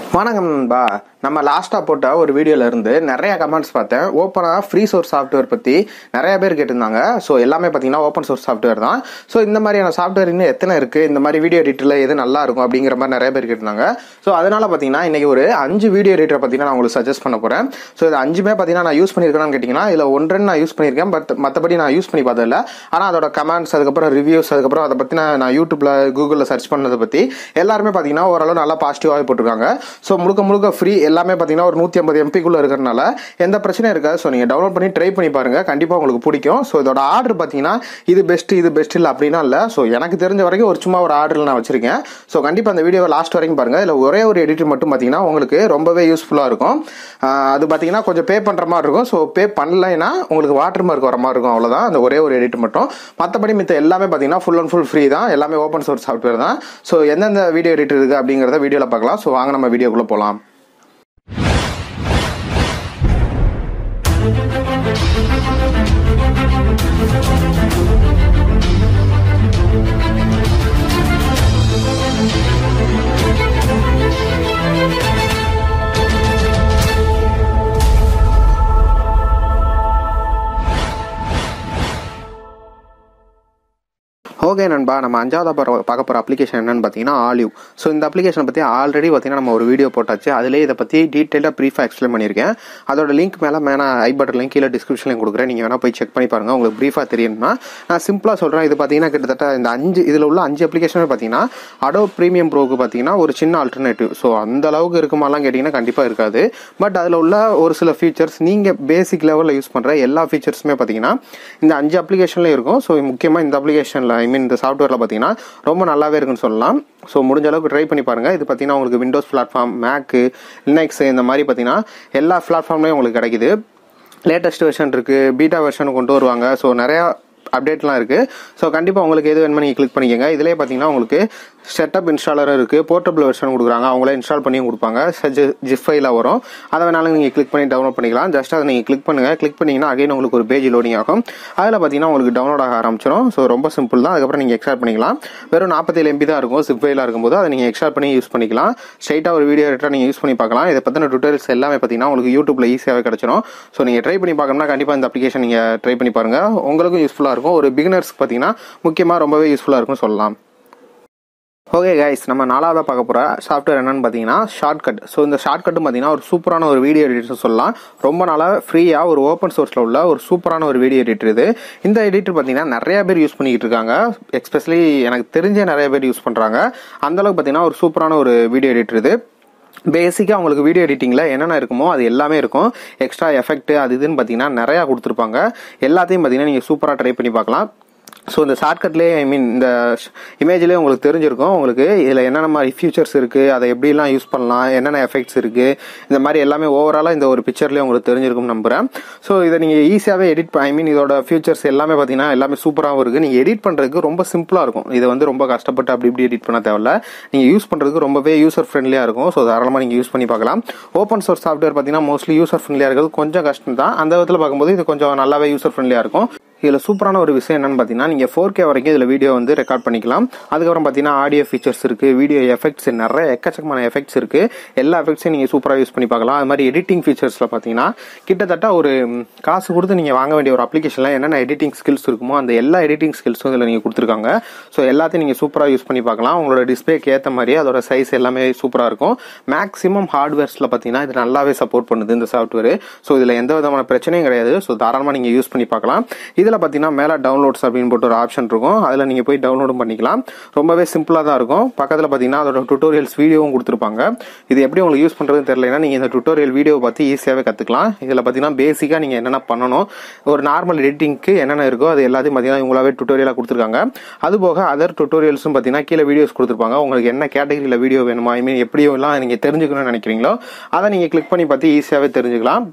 வணக்கம் நண்பா நம்ம லாஸ்ட்டாக போட்ட ஒரு வீடியோல இருந்து நிறைய கமெண்ட்ஸ் பார்த்தேன் ஓப்பனாக ஃப்ரீ சோர்ஸ் சாஃப்ட்வேர் பற்றி நிறைய பேர் கேட்டிருந்தாங்க ஸோ எல்லாமே பார்த்தீங்கன்னா ஓப்பன் சோர்ஸ் சாஃப்ட்வேர் தான் ஸோ இந்த மாதிரியான சாஃப்ட்வேர் இன்னும் எத்தனை இருக்குது இந்த மாதிரி வீடியோ எடிட்டரில் எது நல்லா இருக்கும் அப்படிங்கிற மாதிரி நிறைய பேர் கேட்டிருந்தாங்க ஸோ அதனால பார்த்தீங்கன்னா இன்னைக்கு ஒரு அஞ்சு வீடியோ எடிட்டரை பார்த்தீங்கன்னா நான் உங்களுக்கு சஜஸ்ட் பண்ண போகிறேன் ஸோ இது அஞ்சுமே பார்த்தீங்கன்னா நான் யூஸ் பண்ணியிருக்கேன்னு கேட்டிங்கன்னா இதில் ஒன்றரை நான் யூஸ் பண்ணியிருக்கேன் பட் மற்றபடி நான் யூஸ் பண்ணி பார்த்ததில்ல ஆனால் அதோட கமெண்ட்ஸ் அதுக்கப்புறம் ரிவ்யூஸ் அதுக்கப்புறம் அதை பற்றி நான் நான் யூடியூப்ல கூகுளில் சர்ச் பண்ணதை பற்றி எல்லாருமே பார்த்தீங்கன்னா ஓரளவு நல்லா பாசிட்டிவாகவே போட்டிருக்காங்க ஸோ முழுக்க முழுக்க ஃப்ரீ எல்லாமே பார்த்தீங்கன்னா ஒரு நூற்றி ஐம்பது எம்பிக்குள்ளே இருக்கிறனால எந்த பிரச்சனையும் இருக்காது ஸோ நீங்கள் டவுன்லோட் பண்ணி ட்ரை பண்ணி பாருங்கள் கண்டிப்பாக உங்களுக்கு பிடிக்கும் ஸோ இதோட ஆர்டர் பார்த்தீங்கன்னா இது பெஸ்ட் இது பெஸ்ட் இல்லை அப்படின்னா இல்லை ஸோ எனக்கு தெரிஞ்ச வரைக்கும் ஒரு சும்மா ஒரு ஆர்டரில் நான் வச்சிருக்கேன் ஸோ கண்டிப்பாக அந்த வீடியோவை லாஸ்ட் வரைக்கும் பாருங்கள் இதில் ஒரே ஒரு எடிட்டர் மட்டும் பார்த்தீங்கன்னா உங்களுக்கு ரொம்பவே யூஸ்ஃபுல்லாக இருக்கும் ஆஹ் அது பார்த்தீங்கன்னா கொஞ்சம் பே பண்ணுற மாதிரி இருக்கும் ஸோ பே பண்ணலைன்னா உங்களுக்கு வாட்டர் மார்க் வர மாதிரி இருக்கும் அவ்வளோதான் அந்த ஒரே ஒரு எடிட் மட்டும் மற்றபடி மித்த எல்லாமே பார்த்தீங்கன்னா ஃபுல் அண்ட் ஃபுல் ஃப்ரீ தான் எல்லாமே ஓப்பன் சோர்ஸ் சாஃப்ட்வேர் தான் ஸோ எந்தெந்த வீடியோ எடிட்டர் இருக்குது அப்படிங்கிறத வீடியோவில் பார்க்கலாம் ஸோ வாங்க நம்ம வீடியோக்குள்ளே போகலாம் ஓகே நண்பா நம்ம அஞ்சாவது பர- பார்க்க போகிற அப்ளிகேஷன் என்னன்னு பார்த்தீங்கன்னா ஆலிவ் ஸோ இந்த அப்ளிகேஷனை பற்றி ஆல்ரெடி பார்த்தீங்கன்னா நம்ம ஒரு வீடியோ போட்டாச்சு அதிலே இதை பற்றி டீட்டெயிலாக ப்ரீஃபாக எக்ஸ்பிளைன் பண்ணியிருக்கேன் அதோட லிங்க் மேலே மேலே ஐ பட்டன்லையும் கீழே டிஸ்கிரிப்ஷன்லையும் கொடுக்குறேன் நீங்கள் வேணால் போய் செக் பண்ணி பாருங்கள் உங்களுக்கு ப்ரீஃபாக தெரியணும்னா நான் சிம்பிளாக சொல்கிறேன் இது பார்த்தீங்கன்னா கிட்டத்தட்ட இந்த அஞ்சு இதில் உள்ள அஞ்சு அப்ளிகேஷனுமே பார்த்தீங்கன்னா அடோ ப்ரீமியம் ப்ரோக்கு பார்த்தீங்கன்னா ஒரு சின்ன ஆல்டர்னேட்டிவ் ஸோ அந்த அளவுக்கு இருக்குமாலாம் கேட்டிங்கன்னா கண்டிப்பாக இருக்காது பட் அதில் உள்ள ஒரு சில ஃபீச்சர்ஸ் நீங்கள் பேசிக் லெவலில் யூஸ் பண்ணுற எல்லா ஃபீச்சர்ஸுமே பார்த்தீங்கன்னா இந்த அஞ்சு அப்ளிகேஷன்ல இருக்கும் ஸோ முக்கியமாக இந்த அப்ளிகேஷனில் ஐ மீன் இந்த சாஃப்ட்வேரில் பார்த்தீங்கன்னா ரொம்ப நல்லாவே இருக்குன்னு சொல்லலாம் ஸோ முடிஞ்ச அளவுக்கு ட்ரை பண்ணி பாருங்கள் இது பார்த்தீங்கன்னா உங்களுக்கு விண்டோஸ் பிளாட்ஃபார்ம் மேக்கு லினக்ஸ் இந்த மாதிரி பார்த்தீங்கன்னா எல்லா பிளாட்ஃபார்ம்லேயும் உங்களுக்கு கிடைக்குது லேட்டஸ்ட் வெர்ஷன் இருக்குது பீட்டா வெர்ஷன் கொண்டு வருவாங்க ஸோ நிறையா அப்டேட்லாம் இருக்குது ஸோ கண்டிப்பாக உங்களுக்கு எது வேணுமோ நீங்கள் கிளிக் பண்ணிக்கோங்க இதிலே பார்த்தீங்கன்னா உங்களுக்கு செட்டப் இன்ஸ்டாலரும் இருக்குது போர்ட்டபிள் வெர்ஷன் கொடுக்குறாங்க அவங்களே இன்ஸ்டால் பண்ணியும் கொடுப்பாங்க ஜிப் ஃபைலாக வரும் அதை வேணாலும் நீங்கள் கிளிக் பண்ணி டவுன்லோட் பண்ணிக்கலாம் ஜஸ்ட் அதை நீங்கள் கிளிக் பண்ணுங்கள் கிளிக் பண்ணிங்கன்னா அகைன் உங்களுக்கு ஒரு பேஜ் லோடிங் ஆகும் அதில் பார்த்தீங்கன்னா உங்களுக்கு டவுன்லோட் ஆக ஆரம்பிச்சிடும் ஸோ ரொம்ப சிம்பிள் தான் அதுக்கப்புறம் நீங்கள் எக்ஸ்ட்ராக்ட் பண்ணிக்கலாம் வெறும் நாற்பத்தேழு எம்பி தான் இருக்கும் ஜிப் ஃபைலாக இருக்கும்போது அதை நீங்கள் எக்ஸ்ட்ராக்ட் பண்ணி யூஸ் பண்ணிக்கலாம் ஸ்ட்ரைட்டாக ஒரு வீடியோ எடுத்தால் நீங்கள் யூஸ் பண்ணி பார்க்கலாம் இதை பற்றின டுட்டோரியல்ஸ் எல்லாமே பார்த்தீங்கன்னா உங்களுக்கு யூடியூப்ல ஈஸியாகவே கிடச்சிரும் ஸோ நீங்கள் ட்ரை பண்ணி பார்க்கணும்னா கண்டிப்பாக இந்த அப்ளிகேஷன் நீங்கள் ட்ரை பண்ணி பாருங்கள் உங்களுக்கும் யூஸ்ஃபுல்லாக இருக்கும் ஒரு பிகினர்ஸ்க்கு பார்த்தீங்கன்னா முக்கியமாக ரொம்பவே யூஸ்ஃபுல்லாக இருக்கும்னு சொல்லலாம் ஓகே கைஸ் நம்ம நாலாவதாக பார்க்க போகிற சாஃப்ட்வேர் என்னன்னு பார்த்தீங்கன்னா ஷார்ட்கட் ஸோ இந்த ஷார்ட்கட்டும் பார்த்தீங்கன்னா ஒரு சூப்பரான ஒரு வீடியோ எடிட்டர் சொல்லலாம் ரொம்ப நாளாக ஃப்ரீயாக ஒரு ஓப்பன் சோர்ஸில் உள்ள ஒரு சூப்பரான ஒரு வீடியோ எடிட்டர் இது இந்த எடிட்டர் பார்த்தீங்கன்னா நிறைய பேர் யூஸ் பண்ணிக்கிட்டு இருக்காங்க எஸ்பெஷலி எனக்கு தெரிஞ்ச நிறைய பேர் யூஸ் பண்ணுறாங்க அந்தளவுக்கு பார்த்தீங்கன்னா ஒரு சூப்பரான ஒரு வீடியோ எடிட்டர் இது பேசிக்காக உங்களுக்கு வீடியோ எடிட்டிங்கில் என்னென்ன இருக்குமோ அது எல்லாமே இருக்கும் எக்ஸ்ட்ரா எஃபெக்ட் அது இதுன்னு பார்த்தீங்கன்னா நிறையா கொடுத்துருப்பாங்க எல்லாத்தையும் பார்த்தீங்கன்னா நீங்கள் சூப்பராக ட்ரை பண்ணி பார்க்கலாம் ஸோ இந்த ஷார்ட்கட்லேயே ஐ மீன் இந்த இமேஜ்லேயே உங்களுக்கு தெரிஞ்சிருக்கும் உங்களுக்கு இதில் என்னென்ன மாதிரி ஃபியூச்சர்ஸ் இருக்குது அதை எப்படிலாம் யூஸ் பண்ணலாம் என்னென்ன எஃபெக்ட்ஸ் இருக்குது இந்த மாதிரி எல்லாமே ஓவராலாக இந்த ஒரு பிக்சர்லேயே உங்களுக்கு தெரிஞ்சிருக்கும் நம்புகிறேன் ஸோ இதை நீங்கள் ஈஸியாகவே எடிட் ஐ மீன் இதோட ஃபியூச்சர்ஸ் எல்லாமே பார்த்தீங்கன்னா எல்லாமே சூப்பராகவும் இருக்குது நீங்கள் எடிட் பண்ணுறதுக்கு ரொம்ப சிம்பிளாக இருக்கும் இதை வந்து ரொம்ப கஷ்டப்பட்டு அப்படி இப்படி எடிட் பண்ண தேவையில்ல நீங்கள் யூஸ் பண்ணுறதுக்கு ரொம்பவே யூசர் ஃப்ரெண்ட்லியாக இருக்கும் ஸோ தாராளமாக நீங்கள் யூஸ் பண்ணி பார்க்கலாம் ஓப்பன் சோர்ஸ் சாஃப்ட்வேர் பார்த்தீங்கன்னா மோஸ்ட்லி யூசர் ஃப்ரெண்ட்லியாக இருக்கிறது கொஞ்சம் கஷ்டம் தான் அந்த விதத்தில் பார்க்கும்போது இது கொஞ்சம் நல்லாவே யூசர் ஃப்ரெண்ட்லியாக இருக்கும் இதில் சூப்பரான ஒரு விஷயம் என்னன்னு பார்த்தீங்கன்னா நீங்கள் ஃபோர் கே வரைக்கும் இதில் வீடியோ வந்து ரெக்கார்ட் பண்ணிக்கலாம் அதுக்கப்புறம் பார்த்தீங்கன்னா ஆடியோ ஃபீச்சர்ஸ் இருக்குது வீடியோ எஃபெக்ட்ஸ் நிறைய எக்கச்சக்கமான எஃபெக்ட்ஸ் இருக்குது எல்லா எஃபெக்ட்ஸையும் நீங்கள் சூப்பராக யூஸ் பண்ணி பார்க்கலாம் அது மாதிரி எடிட்டிங் ஃபீச்சர்ஸில் பார்த்தீங்கன்னா கிட்டத்தட்ட ஒரு ம், காசு கொடுத்து நீங்கள் வாங்க வேண்டிய ஒரு அப்ளிகேஷனில் என்னென்ன எடிட்டிங் ஸ்கில்ஸ் இருக்குமோ அந்த எல்லா எடிட்டிங் ஸ்கில்ஸும் இதில் நீங்கள் கொடுத்துருக்காங்க ஸோ எல்லாத்தையும் நீங்கள் சூப்பராக யூஸ் பண்ணி பார்க்கலாம் உங்களோட டிஸ்பிளேக்கு ஏற்ற மாதிரி அதோட சைஸ் எல்லாமே சூப்பராக இருக்கும் மேக்ஸிமம் ஹார்ட்வேர்ஸில் பார்த்தீங்கன்னா இது நல்லாவே சப்போர்ட் பண்ணுது இந்த சாஃப்ட்வேர் ஸோ இதில் எந்த விதமான பிரச்சனையும் கிடையாது ஸோ தாராளமாக நீங்கள் யூஸ் பண்ணி பார்க்கலாம் இதில் பார்த்தீங்கன்னா மேலே டவுன்லோட்ஸ் அப்படின்னு போட்டு ஒரு ஆப்ஷன் இருக்கும் அதில் நீங்கள் போய் டவுன்லோடும் பண்ணிக்கலாம் ரொம்பவே சிம்பிளாக தான் இருக்கும் பக்கத்தில் பார்த்தீங்கன்னா அதோட டுட்டோரியல்ஸ் வீடியோவும் கொடுத்துருப்பாங்க இது எப்படி உங்களுக்கு யூஸ் பண்ணுறதுன்னு தெரியலனா நீங்கள் இந்த டுட்டோரியல் வீடியோவை பார்த்து ஈஸியாகவே கற்றுக்கலாம் இதில் பார்த்தீங்கன்னா பேசிக்காக நீங்கள் என்னென்ன பண்ணணும் ஒரு நார்மல் எடிட்டிங்க்கு என்னென்ன இருக்கோ அது எல்லாத்தையும் பார்த்தீங்கன்னா இவங்களாவே டுட்டோரியலாக கொடுத்துருக்காங்க அது போக அதர் டுட்டோரியல்ஸும் பார்த்தீங்கன்னா கீழே வீடியோஸ் கொடுத்துருப்பாங்க உங்களுக்கு என்ன கேட்டகரியில் வீடியோ வேணுமா ஐ மீன் எப்படியெல்லாம் நீங்கள் தெரிஞ்சுக்கணும்னு நினைக்கிறீங்களோ அதை நீங்கள் கிளிக் பண்ணி பார்த்து ஈஸியாகவே தெரிஞ்சுக்கலாம்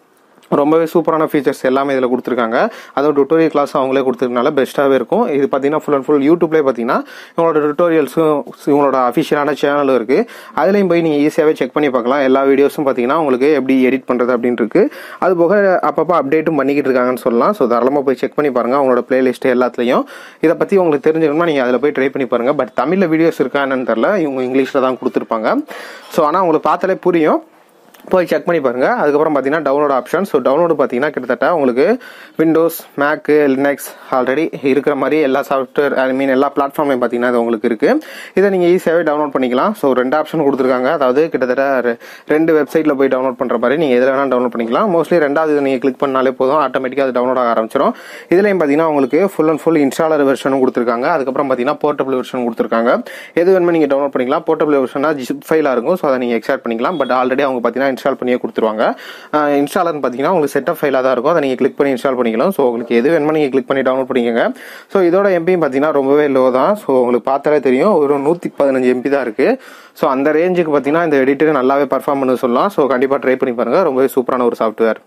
ரொம்பவே சூப்பரான ஃபீச்சர்ஸ் எல்லாமே இதில் கொடுத்துருக்காங்க அதோட டுட்டோரியல் கிளாஸ் அவங்களே கொடுத்துருக்கனால பெஸ்ட்டாகவே இருக்கும் இது பார்த்தீங்கன்னா ஃபுல் அண்ட் ஃபுல் யூடியூப்லேயே பார்த்தீங்கன்னா இவங்களோட டுட்டோரியல்ஸும் இவங்களோட அஃபிஷியலான சேனலும் இருக்குது அதுலேயும் போய் நீங்கள் ஈஸியாகவே செக் பண்ணி பார்க்கலாம் எல்லா வீடியோஸும் பார்த்தீங்கன்னா உங்களுக்கு எப்படி எடிட் பண்ணுறது அப்படின்னு இருக்கு அது போக அப்பப்போ அப்டேட்டும் பண்ணிக்கிட்டு இருக்காங்கன்னு சொல்லலாம் ஸோ தாராளமாக போய் செக் பண்ணி பாருங்கள் அவங்களோட பிளேலிஸ்ட் எல்லாத்துலேயும் இதை பற்றி உங்களுக்கு தெரிஞ்சுக்கணும்னா நீங்கள் அதில் போய் ட்ரை பண்ணி பாருங்கள் பட் தமிழில் வீடியோஸ் இருக்கா என்னன்னு தெரில இவங்க இங்கிலீஷில் தான் கொடுத்துருப்பாங்க ஸோ ஆனால் உங்களுக்கு பார்த்தாலே புரியும் போய் செக் பண்ணி பாருங்க அதுக்கப்புறம் பார்த்தீங்கன்னா டவுன்லோட் ஆப்ஷன் ஸோ டவுன்லோடு பார்த்தீங்கன்னா கிட்டத்தட்ட உங்களுக்கு விண்டோஸ் மேக்கு லினக்ஸ் ஆல்ரெடி இருக்கிற மாதிரி எல்லா சாஃப்ட்வேர் ஐ மீன் எல்லா பிளாட்ஃபார்மையும் பார்த்தீங்கன்னா இது உங்களுக்கு இருக்கு இதை நீங்கள் ஈஸியாகவே டவுன்லோட் பண்ணிக்கலாம் ஸோ ரெண்டு ஆப்ஷன் கொடுத்துருக்காங்க அதாவது கிட்டத்தட்ட ரெ- ரெண்டு வெப்சைட்டில் போய் டவுன்லோட் பண்ணுற மாதிரி நீங்கள் எதில் வேணால் டவுன்லோட் பண்ணிக்கலாம் மோஸ்ட்லி ரெண்டாவது இதை நீங்கள் கிளிக் பண்ணாலே போதும் ஆட்டோமேட்டிக்காக அது டவுன்லோட் ஆக ஆரம்பிச்சிடும் இதுலையும் பார்த்தீங்கன்னா உங்களுக்கு ஃபுல் அண்ட் ஃபுல் இன்ஸ்டாலர் வெர்ஷனும் கொடுத்துருக்காங்க அதுக்கப்புறம் பார்த்தீங்கன்னா போர்ட்டபிள் வெர்ஷன் கொடுத்துருக்காங்க எது வேணுமோ நீங்கள் டவுன்லோட் பண்ணிக்கலாம் போர்ட்டபிள் வெர்ஷனா ஜிப் ஃபைலாக இருக்கும் ஸோ அதை நீங்கள் எக்ஸ்ட்ராக்ட் பண்ணிக்கலாம் பட் ஆல்ரெடி அவங்க பார்த்தீங்கன்னா இன்ஸ்டால் பண்ணியே கொடுத்துருவாங்க இன்ஸ்டாலர்னு பார்த்தீங்கன்னா உங்களுக்கு செட்டப் ஃபைலாக தான் இருக்கும் அதை நீங்கள் கிளிக் பண்ணி இன்ஸ்டால் பண்ணிக்கலாம் ஸோ உங்களுக்கு எது வேணுமோ நீங்கள் கிளிக் பண்ணி டவுன்லோட் பண்ணிக்கோங்க ஸோ இதோட எம்பியும் பார்த்தீங்கன்னா ரொம்பவே லோ தான் ஸோ உங்களுக்கு பார்த்தாலே தெரியும் ஒரு நூற்றி பதினஞ்சு எம்பி தான் இருக்குது ஸோ அந்த ரேஞ்சுக்கு பார்த்தீங்கன்னா இந்த எடிட்டர் நல்லாவே பர்ஃபார்ம் பண்ண சொல்லலாம் ஸோ கண்டிப்பாக ட்ரை பண்ணி பாருங்கள் ரொம்பவே சூப்பரான ஒரு சாஃப்ட்வேர்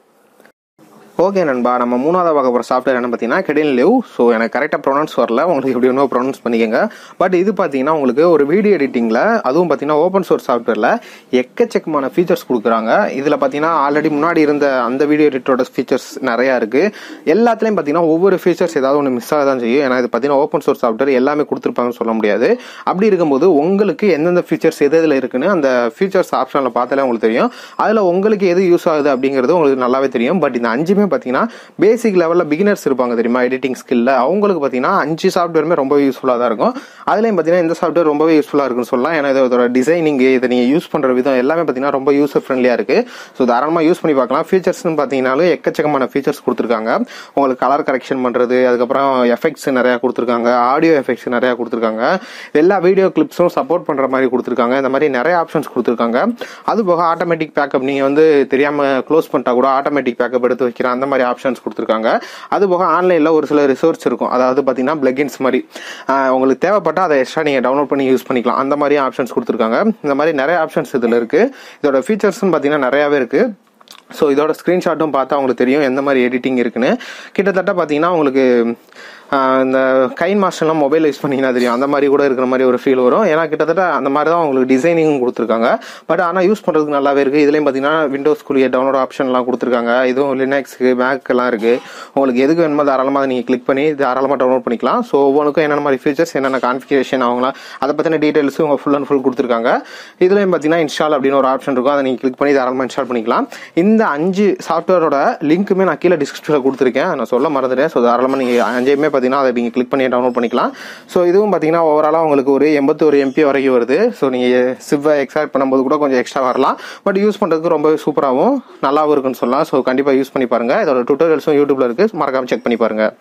ஓகே நண்பா நம்ம மூணாவது பார்க்க போகிற சாஃப்ட்வேர் என்ன பார்த்தீங்கன்னா கெடின் லிவ் ஸோ எனக்கு கரெக்டாக ப்ரொனவுன்ஸ் வரல உங்களுக்கு எப்படி வேணும் ப்ரொனவுன்ஸ் பண்ணிக்கோங்க பட் இது பார்த்தீங்கன்னா உங்களுக்கு ஒரு வீடியோ எடிட்டிங்கில் அதுவும் பார்த்தீங்கன்னா ஓப்பன் சோர்ஸ் சாஃப்ட்வேரில் எக்கச்சக்கமான ஃபீச்சர்ஸ் கொடுக்குறாங்க இதில் பார்த்தீங்கன்னா ஆல்ரெடி முன்னாடி இருந்த அந்த வீடியோ எடிட்டரோட ஃபீச்சர்ஸ் நிறையா இருக்குது எல்லாத்துலேயும் பார்த்தீங்கன்னா ஒவ்வொரு ஃபீச்சர்ஸ் ஏதாவது ஒன்று மிஸ் ஆக தான் செய்யும் ஏன்னா இது பார்த்தீங்கன்னா ஓப்பன் சோர்ஸ் சாஃப்ட்வேர் எல்லாமே கொடுத்துருப்பாங்கன்னு சொல்ல முடியாது அப்படி இருக்கும்போது உங்களுக்கு எந்தெந்த ஃபீச்சர்ஸ் எது எதில் இருக்குன்னு அந்த ஃபீச்சர்ஸ் ஆப்ஷனில் பார்த்தாலே உங்களுக்கு தெரியும் அதில் உங்களுக்கு எது யூஸ் ஆகுது அப்படிங்கிறது உங்களுக்கு நல்லாவே தெரியும் பட் இந்த அஞ்சுமே பார்த்தீங்கன்னா பேசிக் லெவலில் பிகினர்ஸ் இருப்பாங்க தெரியுமா எடிட்டிங் ஸ்கில்ல அவங்களுக்கு பார்த்தீங்கன்னா அஞ்சு சாஃப்ட்வேருமே ரொம்ப யூஸ்ஃபுல்லாக தான் இருக்கும் அதுலேயும் பார்த்தீங்கன்னா இந்த சாஃப்ட்வேர் ரொம்பவே யூஸ்ஃபுல்லாக இருக்குன்னு சொல்லலாம் ஏன்னா இதோட டிசைனிங் இதை நீங்கள் யூஸ் பண்ணுற விதம் எல்லாமே பார்த்தீங்கன்னா ரொம்ப யூசர் ஃப்ரெண்ட்லியாக இருக்குது ஸோ தாராளமாக யூஸ் பண்ணி பார்க்கலாம் ஃபீச்சர்ஸ்னு பார்த்தீங்கன்னாலும் எக்கச்சக்கமான ஃபீச்சர்ஸ் கொடுத்துருக்காங்க உங்களுக்கு கலர் கரெக்ஷன் பண்ணுறது அதுக்கப்புறம் எஃபெக்ட்ஸ் நிறையா கொடுத்துருக்காங்க ஆடியோ எஃபெக்ட்ஸ் நிறையா கொடுத்துருக்காங்க எல்லா வீடியோ கிளிப்ஸும் சப்போர்ட் பண்ணுற மாதிரி கொடுத்துருக்காங்க இந்த மாதிரி நிறைய ஆப்ஷன்ஸ் கொடுத்துருக்காங்க அது போக ஆட்டோமேட்டிக் பேக்கப் நீங்கள் வந்து தெரியாமல் க்ளோஸ் பண்ணிட்டா கூட ஆட்டோமேட்டிக் பேக்கப் எடுத்து வைக்கிற அந்த மாதிரி ஆப்ஷன்ஸ் கொடுத்துருக்காங்க அது போக ஆன்லைனில் ஒரு சில ரிசோர்ஸ் இருக்கும் அதாவது பார்த்தீங்கன்னா பிளகின்ஸ் மாதிரி ஆஹ் உங்களுக்கு தேவைப்பட்டால் அதை எக்ஸ்ட்ரா நீங்கள் டவுன்லோட் பண்ணி யூஸ் பண்ணிக்கலாம் அந்த மாதிரி ஆப்ஷன்ஸ் கொடுத்துருக்காங்க இந்த மாதிரி நிறைய ஆப்ஷன்ஸ் இதில் இருக்குது இதோட ஃபீச்சர்ஸ்னு பார்த்தீங்கன்னா நிறையாவே இருக்குது ஸோ இதோட ஸ்க்ரீன்ஷாட்டும் பார்த்தா உங்களுக்கு தெரியும் எந்த மாதிரி எடிட்டிங் இருக்குன்னு கிட்டத்தட்ட பார்த்தீங்கன்னா உங்களுக்கு ஆஹ், இந்த கைன் மாஸ்டர்லாம் மொபைல் யூஸ் பண்ணிங்கன்னா தெரியும் அந்த மாதிரி கூட இருக்கிற மாதிரி ஒரு ஃபீல் வரும் ஏன்னா கிட்டத்தட்ட அந்த மாதிரி தான் உங்களுக்கு டிசைனிங் கொடுத்துருக்காங்க பட் ஆனால் யூஸ் பண்ணுறதுக்கு நல்லாவே இருக்குது இதுலேயும் பார்த்தீங்கன்னா விண்டோஸ்க்குரிய டவுன்லோட் ஆப்ஷன்லாம் கொடுத்துருக்காங்க இதுவும் லினக்ஸ்க்கு மேக்கெல்லாம் இருக்குது உங்களுக்கு எதுக்கு வேணுமோ தாராளமாக அதை நீங்கள் கிளிக் பண்ணி தாராளமாக டவுன்லோட் பண்ணிக்கலாம் ஸோ ஒவ்வொன்றுக்கும் என்னென்ன மாதிரி ஃபீச்சர்ஸ் என்னென்ன கான்ஃபிகரேஷன் அவங்களாம் அதை பற்றின டீட்டெயில்ஸும் உங்கள் ஃபுல் அண்ட் ஃபுல் கொடுத்துருக்காங்க இதுலேயும் பார்த்தீங்கன்னா இன்ஸ்டால் அப்படின்னு ஒரு ஆப்ஷன் இருக்கும் அதை நீங்கள் கிளிக் பண்ணி தாராளமாக இன்ஸ்டால் பண்ணிக்கலாம் இந்த அஞ்சு சாஃப்ட்வேரோட லிங்க்குமே நான் கீழே டிஸ்கிரிப்ஷனில் கொடுத்துருக்கேன் நான் சொல்ல மறந்துட்டேன் ஸோ தாராளமாக நீங்கள் அஞ்சையுமே பார்த்தீங்கன்னா அதை நீங்கள் கிளிக் பண்ணி டவுன்லோட் பண்ணிக்கலாம் ஸோ இதுவும் பார்த்தீங்கன்னா ஓவராலாக உங்களுக்கு ஒரு எண்பத்தோரு எம்பி வரைக்கும் வருது ஸோ நீங்கள் சிவ்வை எக்ஸாக்ட் பண்ணும்போது கூட கொஞ்சம் எக்ஸ்ட்ரா வரலாம் பட் யூஸ் பண்ணுறதுக்கு ரொம்ப சூப்பராகவும் நல்லாவும் இருக்குன்னு சொல்லலாம் ஸோ கண்டிப்பாக யூஸ் பண்ணி பாருங்கள் இதோட டுட்டோரியல்ஸும் யூடியூப்ல இருக்குது மறக்காமல் செக் பண்ணி பாருங்கள்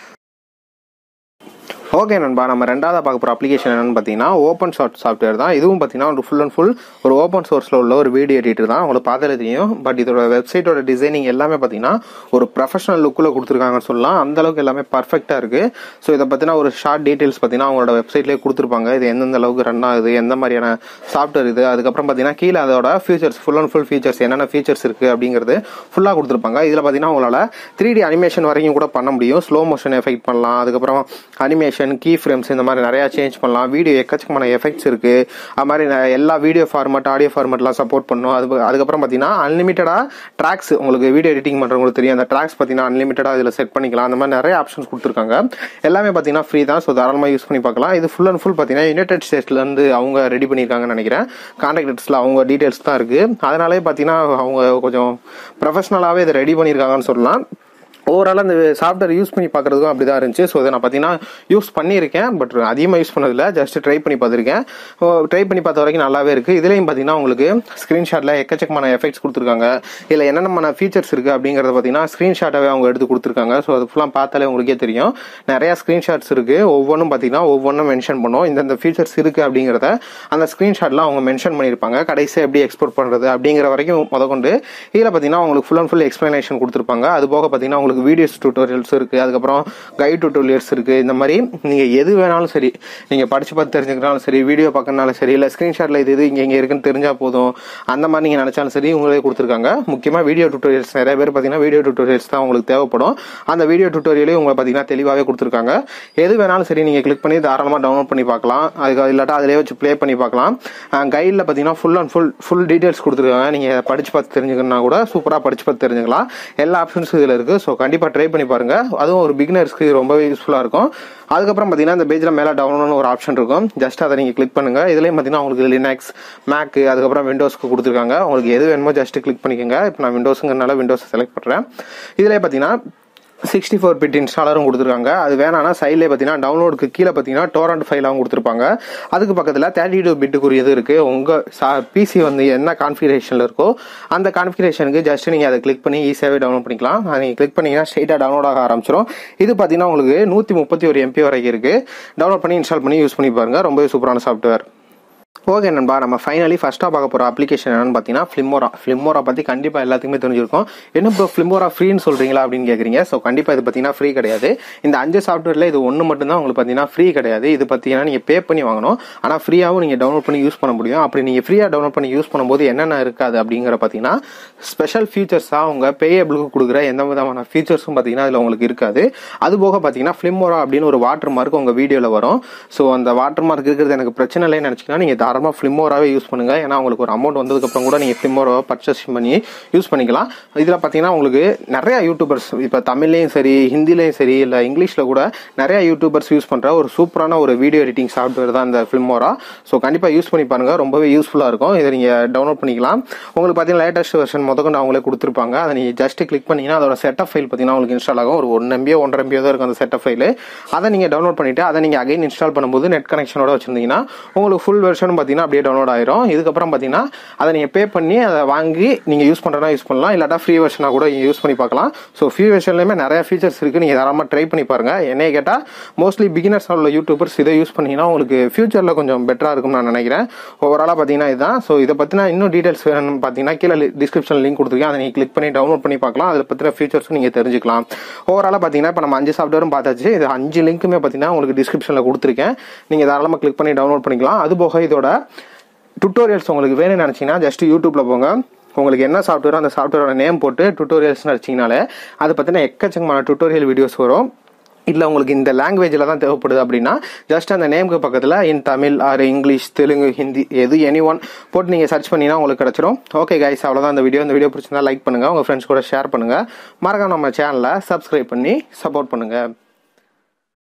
ஓகே நண்பா நம்ம ரெண்டாவது பார்க்க போகிற அப்ளிகேஷன் என்னன்னு பார்த்தீங்கன்னா ஓப்பன் ஷார்ட் சாஃப்ட்வேர் தான் இதுவும் பார்த்தீங்கன்னா ஒரு ஃபுல் அண்ட் ஃபுல் ஒரு ஓப்பன் சோர்ஸில் உள்ள ஒரு வீடியோ எடிட்டர் தான் உங்களுக்கு பார்த்தாலே தெரியும் பட் இதோட வெப்சைட்டோட டிசைனிங் எல்லாமே பார்த்தீங்கன்னா ஒரு ப்ரொஃபஷனல் லுக்கில் கொடுத்துருக்காங்கன்னு சொல்லலாம் அந்த அளவுக்கு எல்லாமே பர்ஃபெக்டாக இருக்குது ஸோ இதை பற்றின ஒரு ஷார்ட் டீட்டெயில்ஸ் பார்த்தீங்கன்னா அவங்களோட வெப்சைட்லேயே கொடுத்துருப்பாங்க இது எந்தெந்த அளவுக்கு ரன் ஆகுது எந்த மாதிரியான சாஃப்ட்வேர் இது அதுக்கப்புறம் பார்த்தீங்கன்னா கீழே அதோட features full and full features என்னென்ன ஃபீச்சர்ஸ் இருக்குது அப்படிங்கிறது ஃபுல்லாக கொடுத்துருப்பாங்க இதில் பார்த்தீங்கன்னா உங்களால் த்ரீ டி அனிமேஷன் வரைக்கும் கூட பண்ண முடியும் ஸ்லோ மோஷன் எஃபெக்ட் பண்ணலாம் அதுக்கப்புறம் அனிமேஷன் கீ ஃப்ரேம்ஸ் இந்த மாதிரி நிறையா சேஞ்ச் பண்ணலாம் வீடியோ எக்கச்சக்கமான எஃபெக்ட்ஸ் இருக்குது அது மாதிரி ந- எல்லா வீடியோ ஃபார்மேட் ஆடியோ ஃபார்மேட்லாம் சப்போர்ட் பண்ணும் அது அதுக்கப்புறம் பார்த்தீங்கன்னா அன்லிமிட்டடாக ட்ராக்ஸ் உங்களுக்கு வீடியோ எடிட்டிங் பண்ணுறவங்களுக்கு தெரியும் அந்த ட்ராக்ஸ் பார்த்தீங்கன்னா அன்லிமிட்டடாக இதில் செட் பண்ணிக்கலாம் அந்த மாதிரி நிறைய ஆப்ஷன்ஸ் கொடுத்துருக்காங்க எல்லாமே பார்த்தீங்கன்னா ஃப்ரீ தான் ஸோ தாராளமாக யூஸ் பண்ணி பார்க்கலாம் இது ஃபுல் அண்ட் ஃபுல் பார்த்தீங்கன்னா யுனைடெட் ஸ்டேட்ஸ்லேருந்து அவங்க ரெடி பண்ணியிருக்காங்கன்னு நினைக்கிறேன் கான்டாக்டர்ஸில் அவங்க டீட்டெயில்ஸ் தான் இருக்குது அதனாலே பார்த்தீங்கன்னா அவங்க கொஞ்சம் ப்ரொஃபஷனலாகவே இதை ரெடி பண்ணியிருக்காங்கன்னு சொல்லலாம் ஓவரால் அந்த சாஃப்ட்வேர் யூஸ் பண்ணி பார்க்குறதுக்கும் அப்படி தான் இருந்துச்சு ஸோ இதை நான் பார்த்தீங்கன்னா யூஸ் பண்ணியிருக்கேன் பட் அதிகமாக யூஸ் பண்ணதில்ல ஜஸ்ட் ட்ரை பண்ணி பார்த்துருக்கேன் ட்ரை பண்ணி பார்த்த வரைக்கும் நல்லாவே இருக்குது இதுலேயும் பார்த்தீங்கன்னா உங்களுக்கு ஸ்க்ரீன்ஷாட்டில் எக்கச்சக்கமான எஃபெக்ட்ஸ் கொடுத்துருக்காங்க இதில் என்னென்ன ஃபீச்சர்ஸ் இருக்குது அப்படிங்கிறத பார்த்தீங்கன்னா ஸ்க்ரீன்ஷாட்டாகவே அவங்க எடுத்து கொடுத்துருக்காங்க ஸோ அது ஃபுல்லாக பார்த்தாலே உங்களுக்கே தெரியும் நிறையா ஸ்க்ரீன்ஷாட்ஸ் இருக்குது ஒவ்வொன்றும் பார்த்தீங்கன்னா ஒவ்வொன்றும் மென்ஷன் பண்ணும் இந்தந்த ஃபீச்சர்ஸ் இருக்குது அப்படிங்கிறத அந்த ஸ்க்ரீன்ஷாட்லாம் அவங்க மென்ஷன் பண்ணியிருப்பாங்க கடைசியாக எப்படி எக்ஸ்போர்ட் பண்ணுறது அப்படிங்கிற வரைக்கும் முதற்கொண்டு இதில் பார்த்தீங்கன்னா உங்களுக்கு ஃபுல் அண்ட் ஃபுல் எக்ஸ்ப்ளனேஷன் கொடுத்துருப்பாங்க அது போக பார்த்தீங்கன்னா உங்களுக்கு உங்களுக்கு வீடியோஸ் டியூட்டோரியல்ஸ் இருக்குது அதுக்கப்புறம் கைட் டியூட்டோரியல்ஸ் இருக்குது இந்த மாதிரி நீங்கள் எது வேணாலும் சரி நீங்கள் படித்து பார்த்து தெரிஞ்சுக்கிட்டாலும் சரி வீடியோ பார்க்கறனாலும் சரி இல்லை ஸ்க்ரீன்ஷாட்டில் இது இது இங்கே இங்கே இருக்குன்னு தெரிஞ்சால் போதும் அந்த மாதிரி நீங்கள் நினச்சாலும் சரி உங்களே கொடுத்துருக்காங்க முக்கியமாக வீடியோ டியூட்டோரியல்ஸ் நிறைய பேர் பார்த்தீங்கன்னா வீடியோ டியூட்டோரியல்ஸ் தான் உங்களுக்கு தேவைப்படும் அந்த வீடியோ டியூட்டோரியலே உங்களை பார்த்தீங்கன்னா தெளிவாகவே கொடுத்துருக்காங்க எது வேணாலும் சரி நீங்கள் கிளிக் பண்ணி தாராளமாக டவுன்லோட் பண்ணி பார்க்கலாம் அதுக்கு இல்லாட்டா அதிலே வச்சு ப்ளே பண்ணி பார்க்கலாம் கைடில் பார்த்தீங்கன்னா full and full full details கொடுத்துருக்காங்க நீங்கள் படித்து பார்த்து தெரிஞ்சுக்கணும்னா கூட சூப்பராக படித்து பார்த்து தெரிஞ்சுக்கலாம் எல்லா ஆப்ஷன்ஸும் இதில் இருக்குது ஸோ கண்டிப்பாக ட்ரை பண்ணி பாருங்கள் அதுவும் ஒரு பிகினர்ஸ்க்கு ரொம்பவே யூஸ்ஃபுல்லாக இருக்கும் அதுக்கப்புறம் பார்த்தீங்கன்னா இந்த பேஜில் மேலே டவுன்லோட்னு ஒரு ஆப்ஷன் இருக்கும் ஜஸ்ட் அதை நீங்கள் கிளிக் பண்ணுங்கள் இதுலேயும் பார்த்தீங்கன்னா உங்களுக்கு லினக்ஸ் மேக்கு அதுக்கப்புறம் விண்டோஸ்க்கு கொடுத்துருக்காங்க உங்களுக்கு எது வேணுமோ ஜஸ்ட் கிளிக் பண்ணிக்கோங்க இப்போ நான் விண்டோஸுங்கிறனால விண்டோஸ் செலக்ட் பண்ணுறேன் இதிலே பார்த்தீங்கன்னா சிக்ஸ்டி ஃபோர் பிட் இன்ஸ்டாலரும் கொடுத்துருக்காங்க அது வேணாம்னா சைட்லேயே பார்த்தீங்கன்னா டவுன்லோடுக்கு கீழே பார்த்தீங்கன்னா டோரண்ட் ஃபைலாகவும் கொடுத்துருப்பாங்க அதுக்கு பக்கத்தில் தேர்ட்டி டூ பிட்டுக்குரியது இருக்குது உங்கள் சா பிசி வந்து என்ன கான்ஃபிகரேஷனில் இருக்கோ அந்த கான்ஃபிகரேஷனுக்கு ஜஸ்ட் நீங்கள் அதை கிளிக் பண்ணி ஈஸியாகவே டவுன்லோட் பண்ணிக்கலாம் அதை நீங்கள் கிளிக் பண்ணிங்கன்னா ஸ்ட்ரெயிட்டாக டவுன்லோட் ஆக ஆரம்பிச்சிடும் இது பார்த்தீங்கன்னா உங்களுக்கு நூற்றி முப்பத்தி ஒரு எம்பி வரைக்கும் இருக்குது டவுன்லோட் பண்ணி இன்ஸ்டால் பண்ணி யூஸ் பண்ணி பாருங்கள் ரொம்பவே சூப்பரான சாஃப்ட்வேர் ஓகே நண்பா நம்ம ஃபைனலி ஃபஸ்ட்டாக பார்க்க போகிற அப்ளிகேஷன் என்னன்னு பார்த்தீங்கன்னா ஃப்ளிமோரா ஃப்ளிமோரா பற்றி கண்டிப்பாக எல்லாத்துக்குமே தெரிஞ்சிருக்கும் என்ன இப்போ ஃப்ளிமோரா ஃப்ரீன்னு சொல்கிறீங்களா அப்படின்னு கேட்குறீங்க ஸோ கண்டிப்பாக இது பார்த்தீங்கன்னா ஃப்ரீ கிடையாது இந்த அஞ்சு சாஃப்ட்வேரில் இது ஒன்று மட்டும்தான் உங்களுக்கு பார்த்தீங்கன்னா ஃப்ரீ கிடையாது இது பார்த்தீங்கன்னா நீங்கள் பே பண்ணி வாங்கணும் ஆனால் ஃப்ரீயாகவும் நீங்கள் டவுன்லோட் பண்ணி யூஸ் பண்ண முடியும் அப்படி நீங்கள் ஃப்ரீயாக டவுன்லோட் பண்ணி யூஸ் பண்ணும்போது என்னென்ன இருக்காது அப்படிங்கிற பார்த்தீங்கன்னா ஸ்பெஷல் ஃபீச்சர்ஸாக உங்கள் பேயபிளுக்கு கொடுக்குற எந்த விதமான ஃபீச்சர்ஸும் பார்த்தீங்கன்னா அதில் உங்களுக்கு இருக்காது அது போக பார்த்தீங்கன்னா ஃப்ளிமோரா அப்படின்னு ஒரு வாட்டர் மார்க் உங்கள் வீடியோவில் வரும் ஸோ அந்த வாட்டர் மார்க் இருக்கிறது எனக்கு பிரச்சனை இல்லைன்னு நினச்சிங்கன்னா நீங்கள் தாராளமாக ஃப்ளிமோராவே யூஸ் பண்ணுங்கள் ஏன்னா உங்களுக்கு ஒரு அமௌண்ட் வந்ததுக்கப்புறம் கூட நீங்கள் ஃப்ளிமோராவை பர்ச்சேஸ் பண்ணி யூஸ் பண்ணிக்கலாம் இதில் பார்த்தீங்கன்னா உங்களுக்கு நிறைய யூடியூபர்ஸ் இப்போ தமிழ்லையும் சரி ஹிந்திலையும் சரி இல்லை இங்கிலீஷில் கூட நிறைய யூடியூபர்ஸ் யூஸ் பண்ணுற ஒரு சூப்பரான ஒரு வீடியோ எடிட்டிங் சாஃப்ட்வேர் தான் இந்த ஃபில்மோரா ஸோ கண்டிப்பாக யூஸ் பண்ணி பாருங்கள் ரொம்பவே யூஸ்ஃபுல்லாக இருக்கும் இதை நீங்கள் டவுன்லோட் பண்ணிக்கலாம் உங்களுக்கு பார்த்தீங்கன்னா லேட்டஸ்ட் வெர்ஷன் முதற்கொண்டு அவங்களே கொடுத்துருப்பாங்க அதை நீங்கள் ஜஸ்ட் கிளிக் பண்ணிங்கன்னா அதோட செட்டப் ஃபைல் பார்த்தீங்கன்னா உங்களுக்கு இன்ஸ்டால் ஆகும் ஒரு ஒன் எம்பியோ ஒன்றரை எம்பியோ தான் இருக்கும் அந்த செட்டப் ஃபைல் அதை நீங்கள் டவுன்லோட் பண்ணிவிட்டு அதை நீங்கள் அகைன் இன்ஸ்டால் பண்ணும்போது நெட் கனெக்ஷனோட வச்சிருந்தீங்கன்னா உங்களுக்கு ஃபுல் வெர்ஷன் பார்த்தீங்கன்னா அப்படியே டவுன்லோட் ஆயிரும் இதுக்கப்புறம் பார்த்தீங்கன்னா அதை நீங்கள் பே பண்ணி அதை வாங்கி நீங்கள் யூஸ் பண்ணுறதா யூஸ் பண்ணலாம் இல்லாட்டா ஃப்ரீ வெர்ஷனாக கூட யூஸ் பண்ணி பார்க்கலாம் ஸோ ஃப்ரீ வெர்ஷன்லேயுமே நிறைய ஃபீச்சர்ஸ் இருக்குது நீங்கள் தாராளமாக ட்ரை பண்ணி பாருங்கள் என்னைய கேட்டால் மோஸ்ட்லி பிகினர்ஸ் உள்ள யூடியூபர்ஸ் இதை யூஸ் பண்ணிங்கன்னா உங்களுக்கு ஃபியூச்சரில் கொஞ்சம் பெட்டராக இருக்கும்னு நான் நினைக்கிறேன் ஓவராலாக பார்த்தீங்கன்னா இதுதான் ஸோ இதை பற்றின இன்னும் டீட்டெயில்ஸ் வேணும்னு பார்த்தீங்கன்னா கீழே டிஸ்கிரிப்ஷன் லிங்க் கொடுத்துருக்கேன் அதை நீங்கள் கிளிக் பண்ணி டவுன்லோட் பண்ணி பார்க்கலாம் அதை பற்றின ஃபீச்சர்ஸும் நீங்கள் தெரிஞ்சுக்கலாம் ஓவராலாக பார்த்தீங்கன்னா இப்போ நம்ம அஞ்சு சாஃப்ட்வேரும் பார்த்தாச்சு இது அஞ்சு லிங்க்குமே பார்த்தீங்கன்னா உங்களுக்கு டிஸ்கிரிப்ஷனில் கொடுத்துருக்கேன் நீங்கள் தாராளமாக கிளிக் பண்ணி டவுன்லோட் பண்ணிக்கலாம் அது போக இதோட டுட்டோரியல்ஸ் உங்களுக்கு வேணும்னு நினச்சிங்கன்னா ஜஸ்ட் யூடியூப்பில் போங்க உங்களுக்கு என்ன சாஃப்ட்வேரோ அந்த சாஃப்ட்வேரோட நேம் போட்டு டுட்டோரியல்ஸ்னு அடிச்சிங்கனாலே அதை பற்றின எக்கச்சக்கமான டுட்டோரியல் வீடியோஸ் வரும் இல்லை உங்களுக்கு இந்த லாங்குவேஜில் தான் தேவைப்படுது அப்படின்னா ஜஸ்ட் அந்த நேமுக்கு பக்கத்தில் in Tamil or English Telugu Hindi எது எனி ஒன் போட்டு நீங்கள் சர்ச் பண்ணினா உங்களுக்கு கிடச்சிரும் ஓகே கைஸ் அவ்வளோதான் இந்த வீடியோ இந்த வீடியோ பிடிச்சிருந்தா லைக் பண்ணுங்கள் உங்கள் ஃப்ரெண்ட்ஸ் கூட ஷேர் பண்ணுங்கள் மறக்காம நம்ம சேனலை சப்ஸ்கிரைப் பண்ணி சப்போர்ட் பண்ணுங்கள்